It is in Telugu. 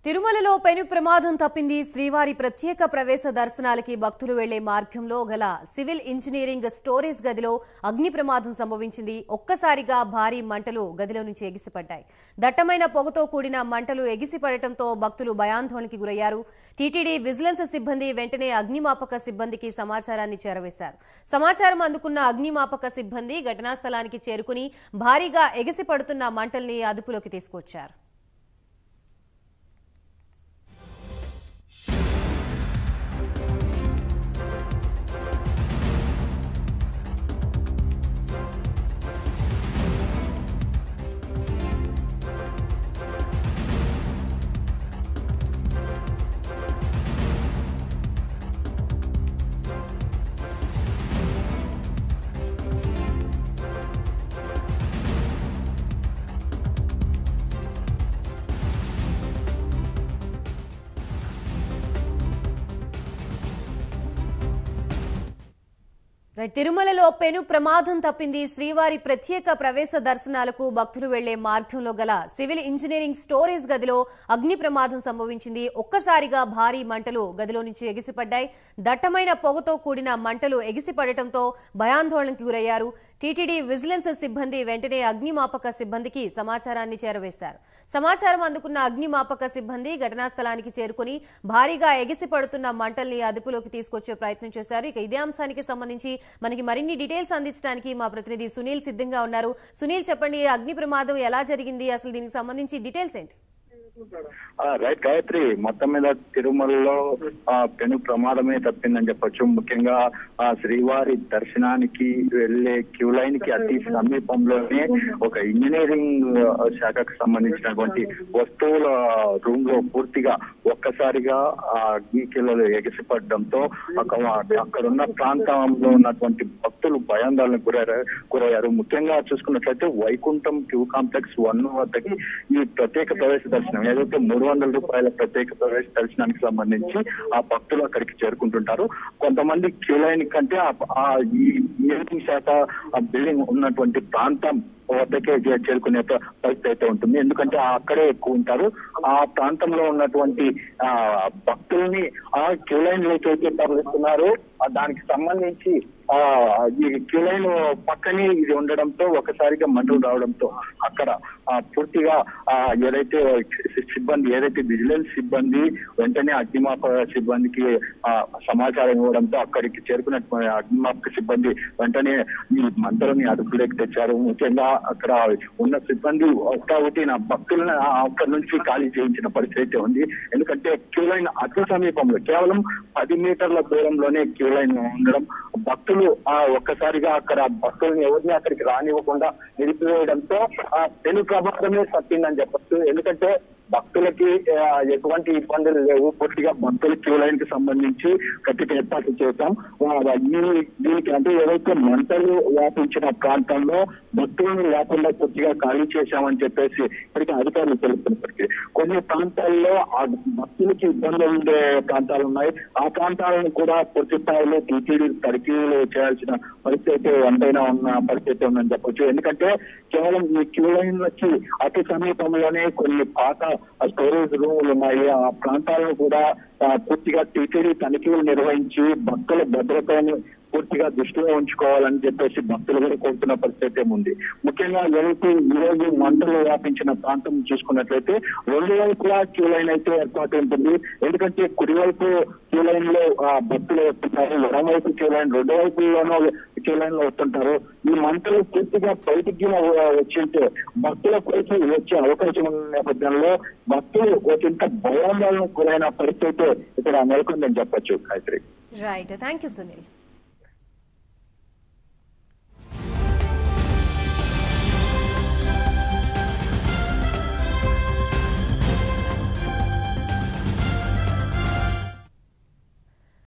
తిరుమలలో పెను ప్రమాదం తప్పింది శ్రీవారి ప్రత్యేక ప్రవేశ దర్శనాలకి భక్తులు వెళ్లే మార్గంలో గల సివిల్ ఇంజనీరింగ్ స్టోరేజ్ గదిలో అగ్ని ప్రమాదం సంభవించింది ఒక్కసారిగా భారీ మంటలు గదిలో నుంచి ఎగిసిపడ్డాయి దట్టమైన పొగతో కూడిన మంటలు ఎగిసిపడటంతో భక్తులు భయాందోళనకి గురయ్యారు టీటీడీ విజిలెన్స్ సిబ్బంది వెంటనే అగ్నిమాపక సిబ్బందికి సమాచారాన్ని చేరవేశారు సమాచారం అందుకున్న అగ్నిమాపక సిబ్బంది ఘటనా స్థలానికి చేరుకుని భారీగా ఎగిసిపడుతున్న మంటల్ని అదుపులోకి తీసుకొచ్చారు రైట్ తిరుమలలో పెను ప్రమాదం తప్పింది శ్రీవారి ప్రత్యేక ప్రవేశ దర్శనాలకు భక్తులు వెళ్లే మార్గంలో గల సివిల్ ఇంజనీరింగ్ స్టోరేజ్ గదిలో అగ్ని ప్రమాదం సంభవించింది ఒక్కసారిగా భారీ మంటలు గదిలో నుంచి ఎగిసిపడ్డాయి దట్టమైన పొగతో కూడిన మంటలు ఎగిసిపడటంతో భయాందోళనకు గురయ్యారు టీటీడీ విజిలెన్స్ సిబ్బంది వెంటనే అగ్నిమాపక సిబ్బందికి సమాచారాన్ని చేరవేశారు సమాచారం అందుకున్న అగ్నిమాపక సిబ్బంది ఘటనా స్థలానికి చేరుకుని భారీగా ఎగిసిపడుతున్న మంటల్ని అదుపులోకి తీసుకొచ్చే ప్రయత్నం చేశారు ఇక ఇదే అంశానికి సంబంధించి మనకి మరిన్ని డీటెయిల్స్ అందించడానికి మా ప్రతినిధి సునీల్ సిద్ధంగా ఉన్నారు సునీల్ చెప్పండి అగ్ని ప్రమాదం ఎలా జరిగింది అసలు దీనికి సంబంధించి డీటెయిల్స్ ఏంటి ఆ, రైట్ గాయత్రి మొత్తం మీద తిరుమలలో ఆ, పెను ప్రమాదమే తప్పిందని చెప్పొచ్చు ముఖ్యంగా ఆ శ్రీవారి దర్శనానికి వెళ్లే క్యూ లైన్ కి అతి సమీపంలోనే ఒక ఇంజనీరింగ్ ఆ, శాఖకు సంబంధించినటువంటి వస్తువుల రూమ్ లో పూర్తిగా ఒక్కసారిగా ఆ అగ్నికిల్లలు ఎగిసిపడడంతో అక్కడ అక్కడున్న ప్రాంతంలో ఉన్నటువంటి భక్తులు భయాందోళనకు గురయ్యారు గురయ్యారు ముఖ్యంగా చూసుకున్నట్లయితే వైకుంఠం క్యూ కాంప్లెక్స్ వన్ వద్దకి ఈ ప్రత్యేక ప్రవేశ దర్శనం ఏదైతే మూడు వందల రూపాయల ప్రత్యేక ప్రవేశ దర్శనానికి సంబంధించి ఆ భక్తులు అక్కడికి చేరుకుంటుంటారు కొంతమంది క్యూ లైన్ కంటే ఆ- ఆ ఈ ఇంజనీరింగ్ శాఖ ఆ బిల్డింగ్ ఉన్నటువంటి ప్రాంతం వద్దకే చే- చేరుకునే ప- పరిస్థితి అయితే ఉంటుంది ఎందుకంటే అక్కడే ఎక్కువ ఉంటారు ఆ ప్రాంతంలో ఉన్నటువంటి ఆ భక్తుల్ని ఆ క్యూ లైన్ లోకి అయితే తరలిస్తున్నారు ఆ దానికి సంబంధించి ఆ ఈ క్యూ లైన్ పక్కనే ఇది ఉండడంతో ఒకసారిగా మంటలు రావడంతో అక్కడ ఆ పూర్తిగా ఆ ఏదైతే సిబ్బంది ఏదైతే విజిలెన్స్ సిబ్బంది వెంటనే అగ్నిమాపక సిబ్బందికి ఆ సమాచారం ఇవ్వడంతో అక్కడికి చేరుకున్నటువంటి అగ్నిమాపక సిబ్బంది వెంటనే ఈ మంటలని అదుపులోకి తెచ్చారు ముఖ్యంగా అక్కడ ఉన్న సిబ్బంది ఒకటి నా భక్తులను అక్కడి నుంచి ఖాళీ చేయించిన పరిస్థితి అయితే ఉంది ఎందుకంటే క్యూ లైన్ అతి సమీపంలో కేవలం పది మీటర్ల దూరంలోనే క్యూ లైన్ ఉండడం భక్తులు ఆ ఒక్కసారిగా అక్కడ భక్తులను ఎవరిని అక్కడికి రానివ్వకుండా నిలిపివేయడంతో ఆ పెను ప్రమాదమే తప్పిందని చెప్పొచ్చు ఎందుకంటే భక్తులకి ఆ, ఎటువంటి ఇబ్బందులు లేవు పూర్తిగా భక్తుల క్యూ లైన్ కి సంబంధించి కట్టిక ఏర్పాట్లు చేశాం ఆ, ఈ- దీనికి అంటే ఏదైతే మంటలు వ్యాపించిన ప్రాంతంలో భక్తులను లేకుండా పూర్తిగా ఖాళీ చేశామని చెప్పేసి ఇప్పటికీ అధికారులు తెలుస్తున్నప్పటికీ కొన్ని ప్రాంతాల్లో ఆ భక్తులకి ఇబ్బందులు ఉండే ప్రాంతాలు ఉన్నాయి ఆ ప్రాంతాలను కూడా పూర్తి స్థాయిలో టీటీడీ తనిఖీలు చేయాల్సిన పరిస్థితి అయితే ఎంతైనా ఉన్న పరిస్థితి ఉందని చెప్పొచ్చు ఎందుకంటే కేవలం ఈ క్యూ లైన్లకి అతి సమీపంలోనే కొన్ని పాత స్టోరేజ్ రూములు ఉన్నాయి ఆ ప్రాంతాలను కూడా ఆ, పూర్తిగా టీటీడీ తనిఖీలు నిర్వహించి భక్తుల భద్రతను పూర్తిగా దృష్టిలో ఉంచుకోవాలని చెప్పేసి భక్తులు కూడా కోరుతున్న పరిస్థితి అయితే ఉంది ముఖ్యంగా ఎవరికి ఈ రోజు మంటలు వ్యాపించిన ప్రాంతం చూసుకున్నట్లయితే రెండు వైపులా క్యూ లైన్ అయితే ఏర్పాటు ఉంటుంది ఎందుకంటే కుడివైపు క్యూ లైన్ లో ఆ, భక్తులు వస్తుంటారు ఎడం వైపు క్యూ లైన్ రెండు వైపుల్లోనూ క్యూ లైన్ లో వస్తుంటారు ఈ మంటలు పూర్తిగా బయటికి వచ్చింటే భక్తుల పైకి వచ్చే అవకాశం ఉన్న నేపథ్యంలో భక్తులు ఒకంత భయాందోళనకు గురైన పరిస్థితి అయితే ఇక్కడ నెలకొందని చెప్పొచ్చు Gayatri right thank you Sunil